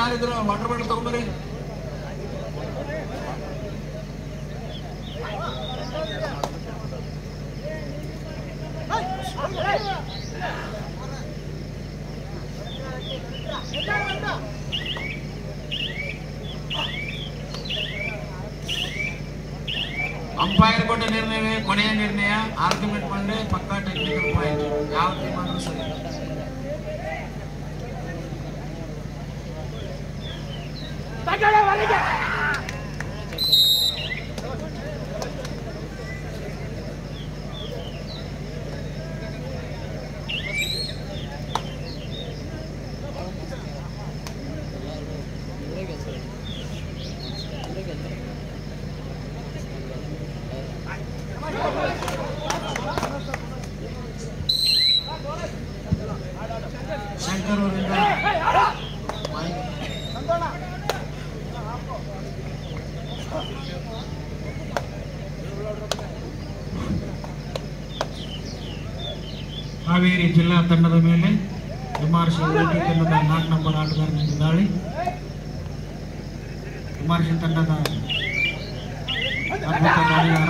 ಯಾರಿದ್ರು water bottle ತಗೊಂಬರಿ umpire ಕೊಟ್ಟ ನಿರ್ಣಯವೇ ಕೊನೆಯ ನಿರ್ಣಯ ಆರ್ಗ್ಯುಮೆಂಟ್ ಬಂದ್ರೆ ಪಕ್ಕಾ ಟೆಕ್ನಿಕಲ್ ಪಾಯಿಂಟ್ ಯಾವ ಟೀಮ್ ಆದ್ರೂ ಸರಿ ಶಂಕರ್ ಅವರಿಂದ ಪಾಯಿಂಟ್ ಹಾವೇರಿ ಜಿಲ್ಲಾ ತಂಡದ ಮೇಲೆ ಎಂಆರ್ಸಿ ಉಡುಪಿ ತಂಡದ ನಾಲ್ಕು ನಂಬರ್ ಆಟಗಾರನಿಂದ ದಾಳಿ ಎಂಆರ್ಸಿ ತಂಡದ ಅದ್ಭುತ ದಾಳಿಗಾರ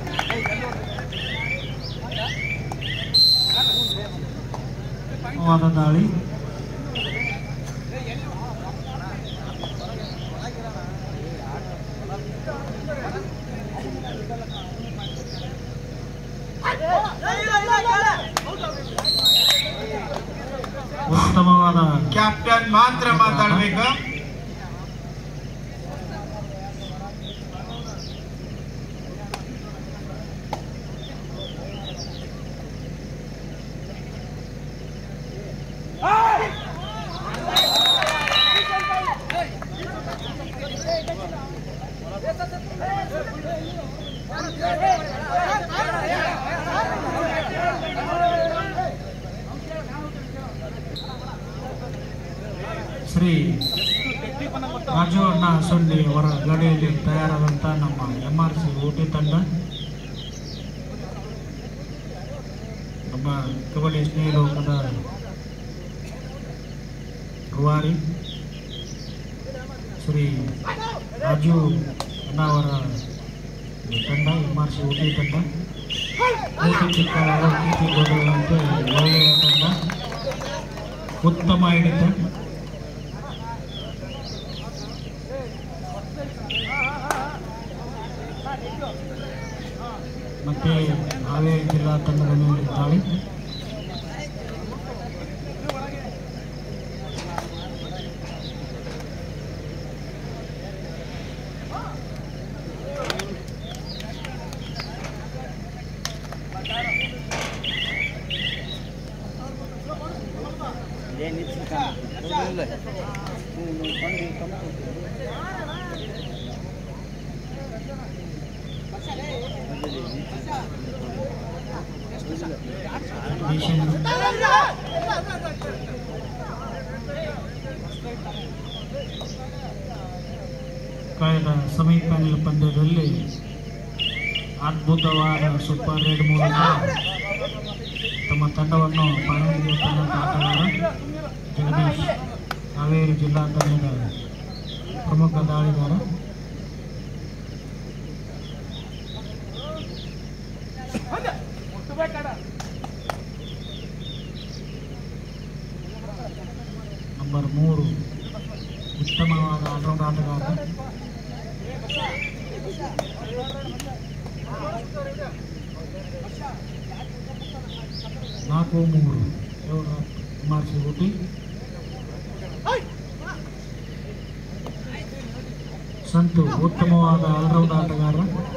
ವಾದ ದಾಳಿ ಉತ್ತಮವಾದ ಕ್ಯಾಪ್ಟನ್ ಮಾತ್ರ ಮಾತಾಡ್ಬೇಕು ಶ್ರೀ ರಾಜು ಅಣ್ಣ ಸೊಂಡಿ ಅವರ ಗಡಿಯಲ್ಲಿ ತಯಾರಾದಂಥ ನಮ್ಮ ಎಂ ಆರ್ ಸಿ ಊಟಿ ತಂಡ ನಮ್ಮ ಕಬಡ್ಡಿ ಸ್ನೇಹಲೋಕದ ರೂವಾರಿ ಶ್ರೀ ರಾಜು ಅಣ್ಣ ಅವರ ತಂಡ ಎಂ ಆರ್ ಸಿ ಊಟಿ ತಂಡ ಊಟಿ ಚಿಕ್ಕವಾದ ಕೀರ್ತಿ ಗೌಡರಂತೆ ಒಳ್ಳೆಯ ತಂಡ ಉತ್ತಮ ಹಿಡಿತ ಮತ್ತೆ ಹಾವೇರಿ ಜಿಲ್ಲಾ ತಂಡದ ಮೇಲೆ ದಾಳಿ ಮಿಷನ್ ಕಳೆದ ಸೆಮಿಫೈನಲ್ ಪಂದ್ಯದಲ್ಲಿ ಅದ್ಭುತವಾದ ಸೂಪರ್ ರೇಡ್ ಮೂಲಕ ತಮ್ಮ ತಂಡವನ್ನು ಫೈನಲ್ಗೆ ತಂದಂಥ ಆಟಗಾರ ಜಗದೀಶ್ ಹಾವೇರಿ ಜಿಲ್ಲಾ ತಂಡದ ಪ್ರಮುಖ ದಾಳಿಗಾರ ನಂಬರ್ ಮೂರು ಉತ್ತಮವಾದ ಆಲ್ರೌಂಡ್ ಆಟಗಾರ ನಾಲ್ಕು ಮೂರು ಏಳು ಮಾರ್ಚ್ ಊಟಿ ಸಂತು ಉತ್ತಮವಾದ ಆಲ್ರೌಂಡ್ ಆಟಗಾರ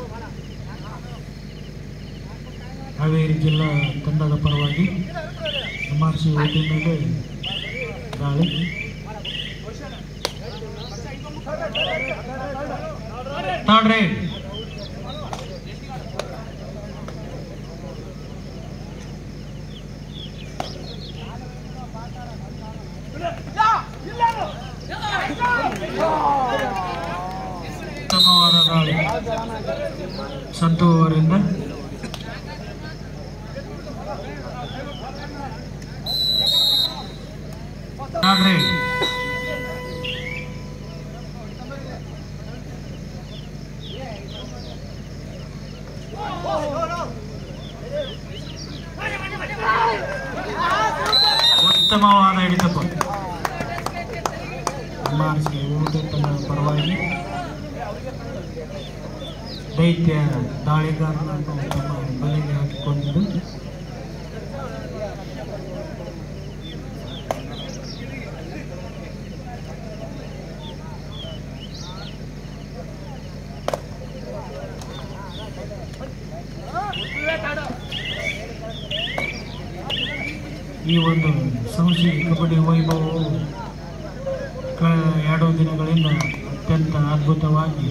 ಹಾವೇರಿ ಜಿಲ್ಲಾ ತಂಡದ ಪರವಾಗಿ ಎಂ ಆರ್ ಸಿ ಊಟಿ ಮೇಲೆ ದಾಳಿ ಥರ್ಡ್ ರೈಡ್ ಉತ್ತಮವಾದ ದಾಳಿ ಸಂತು ಅವರಿಂದ ಥರ್ಡ್ ರೈಡ್ ಉತ್ತಮವಾದ ಹಿಡಿತಪ್ಪ ಮಾರ್ಸಿ ಊಟದ ಪರವಾಗಿ ದೈತ್ಯ ದಾಳಿಗಾರನನ್ನು ತಮ್ಮ ಬಲೆಗೆ ಹಾಕಿಕೊಂಡು ಈ ಒಂದು ಸಂಸ್ಥೆ ಕಬಡ್ಡಿ ವೈಭವವು ಕಳೆದ ಎರಡು ದಿನಗಳಿಂದ ಅತ್ಯಂತ ಅದ್ಭುತವಾಗಿ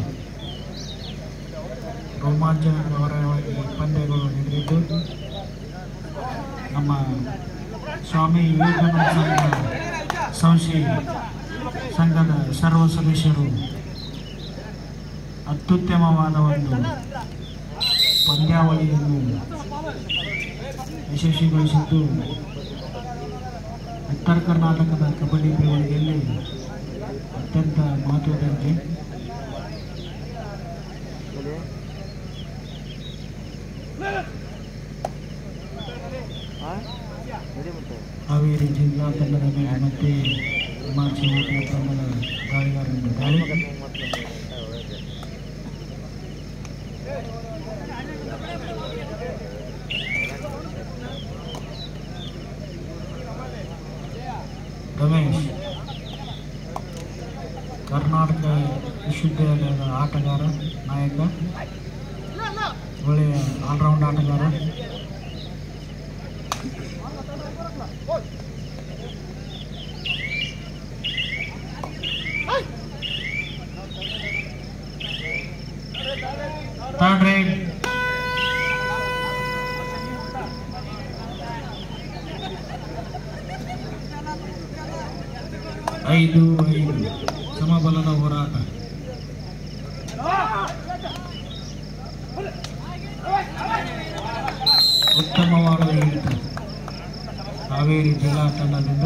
ರೋಮಾಂಚನಕರವಾಗಿ ಪಂದ್ಯಗಳು ನಡೆದಿದ್ದು ನಮ್ಮ ಸ್ವಾಮಿ ವಿವೇಕಾನಂದ ಸಂಘ ಸಂಸ್ಥೆ ಸಂಘದ ಸರ್ವ ಸದಸ್ಯರು ಅತ್ಯುತ್ತಮವಾದ ಒಂದು ಪಂದ್ಯಾವಳಿಯನ್ನು ಯಶಸ್ವಿಗೊಳಿಸಿದ್ದು ಉತ್ತರ ಕರ್ನಾಟಕದ ಕಬಡ್ಡಿ ಬೆಳವಣಿಗೆಯಲ್ಲಿ ಅತ್ಯಂತ ಮಹತ್ವದಂತೆ ಹಾವೇರಿ ಜಿಲ್ಲಾ ತಂಡದ ಮೇಲೆ ಮತ್ತೆ ಮಾರ್ಚ್ ಮೂವತ್ತನೇ ತಂಡದ ಗಾಳಿಗಾರರಿಂದ ದಾಳಿ ರಮೇಶ್ ಕರ್ನಾಟಕ ವಿಶ್ವವಿದ್ಯಾಲಯದ ಆಟಗಾರ ನಾಯಕ ಒಳ್ಳೆಯ ಆಲ್ರೌಂಡ್ ಆಟಗಾರ ಥರ್ಡ್ ರೈಡ್ ಐದು ಐದು ಸಮಬಲದ ಹೋರಾಟ ಉತ್ತಮವಾದ ಹಿಡಿತ ಹಾವೇರಿ ಜಿಲ್ಲಾ ತಂಡದಿಂದ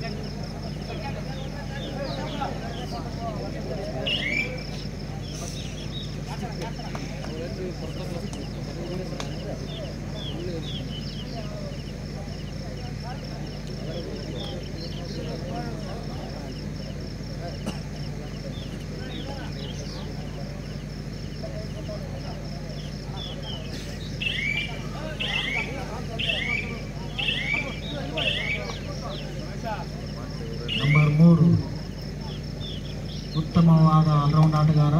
ನಂಬರ್ ಮೂರು ಉತ್ತಮವಾದ ಆಲ್ರೌಂಡ್ ಆಟಗಾರ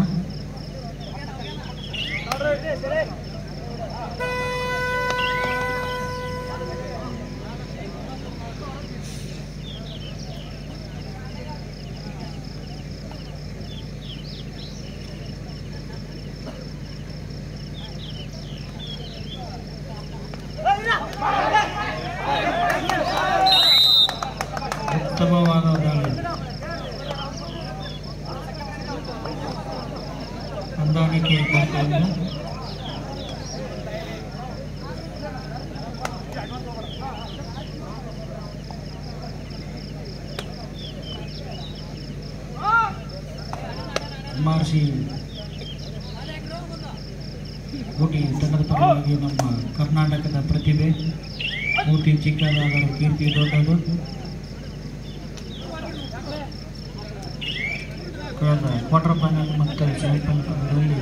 ಉತ್ತಮವಾದ ದಾಳಿ ಹೊಂದಾಣಿಕೆ ಕರ್ತವ್ಯ ಮಾರ್ಸಿ ಗುಡಿ ತಂಡದ ಪರವಾಗಿ ನಮ್ಮ ಕರ್ನಾಟಕದ ಪ್ರತಿಭೆ ಮೂರ್ತಿ ಚಿಕ್ಕದಾದರೂ ಕೀರ್ತಿ ದೊಡ್ಡದು ಕಳೆದ ಕ್ವಾರ್ಟರ್ ಫೈನಲ್ ಮತ್ತು ಸೆಮಿಫೈನಲ್ಗಳಲ್ಲಿ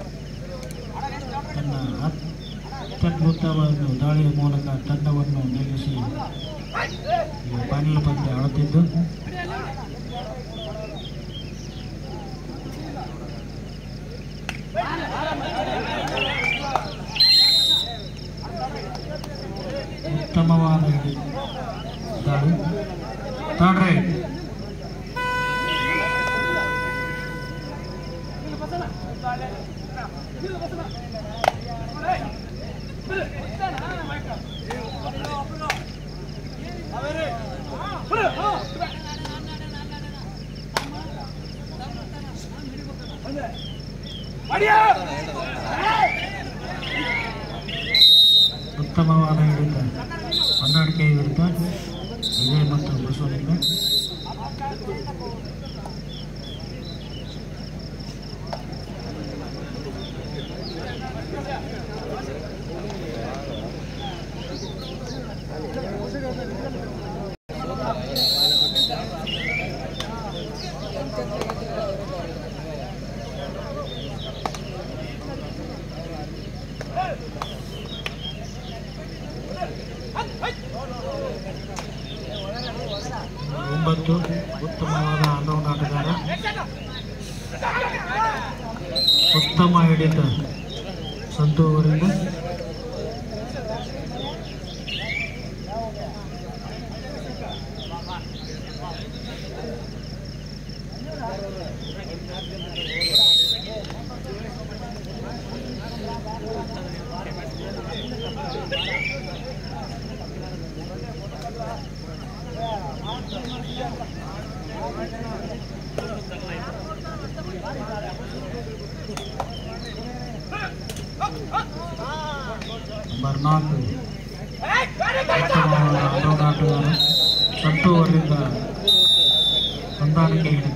ತನ್ನ ಅತ್ಯದ್ಭುತವಾದ ದಾಳಿಯ ಮೂಲಕ ತಂಡವನ್ನು ನಿಲ್ಲಿಸಿ ಈ ಫೈನಲ್ ಪಂದ್ಯ ಆಡುತ್ತಿದ್ದು ಉತ್ತಮವಾದ ಹಿಡಿ ದಾಳಿ ಥರ್ಡ್ ರೈಟ್ ಉತ್ತಮವಾದ ಹಿಡಿತ ಹೊಂದಾಣಿಕೆ ವಿರುದ್ಧ ವಿಜಯ್ ಮತ್ತು ಬಸವಲಿಂಗ ಒಂಬತ್ತು ಉತ್ತಮವಾದ ಆಲ್ರೌಂಡ್ ಆಟಗಾರ ಉತ್ತಮ ಹಿಡಿತ ಸಂತು ಅವರಿಂದ ನಂಬರ್ ನಾಲ್ಕು ಉತ್ತಮವಾದ ಆಲ್ರೌಂಡ್ ಆಟಗಾರ ಸಂತು ಅವರಿಂದ ಹೊಂದಾಣಿಕೆ ಹಿಡಿತ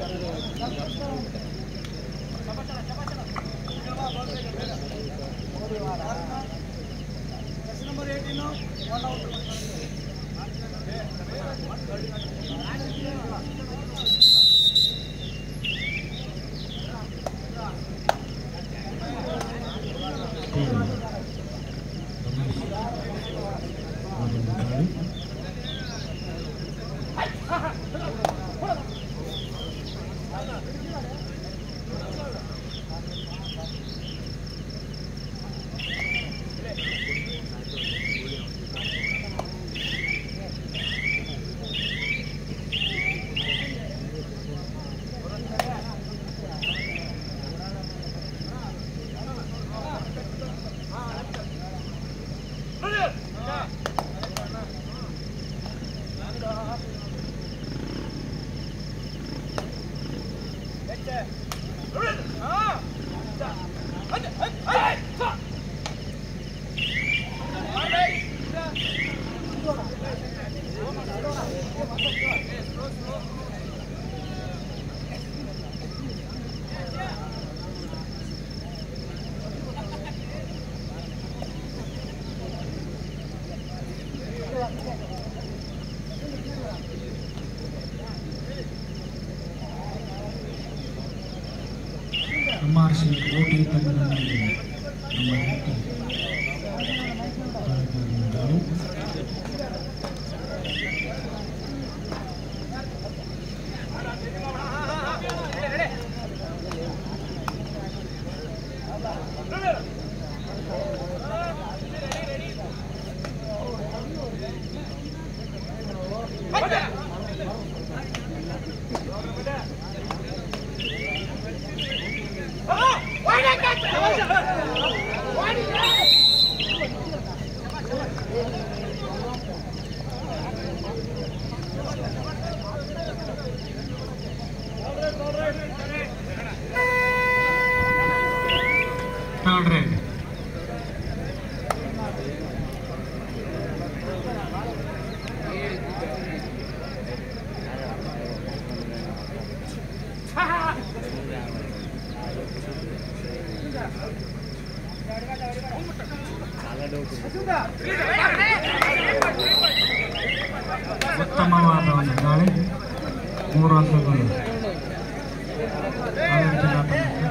ಎಂ ಆರ್ ಸಿ ಓಟಿ ತಂಡದಲ್ಲಿ ನಮ್ಮ ಹೆಟ್ಟಿ ದಾಳಿ. ಥರ್ಡ್ ರೇಟ್ ಉತ್ತಮವಾದ ಒಂದು ದಾಳಿ ಮೂರು ಅಂಕಗಳು ಹಾವೇರಿ ಜಿಲ್ಲಾ ತಂಡಕ್ಕೆ.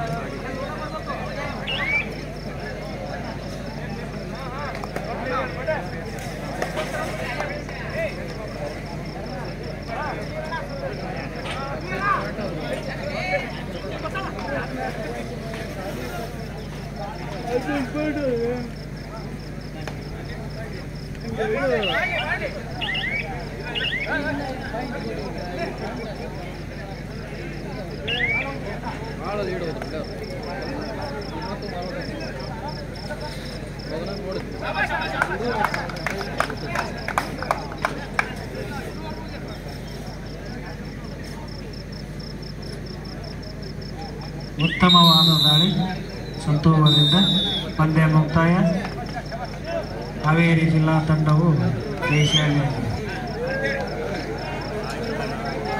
ಭಾಳ ಲೀಡ್ ಹೋದ್ರು ಬಿಡ ಉತ್ತಮವಾದ ದಾಳಿ ಸಂತೋಷದಿಂದ ಪಂದ್ಯ ಮುಕ್ತಾಯ ಹಾವೇರಿ ಜಿಲ್ಲಾ ತಂಡವು ಜಯಶಾಲಿಯಾಗಿದೆ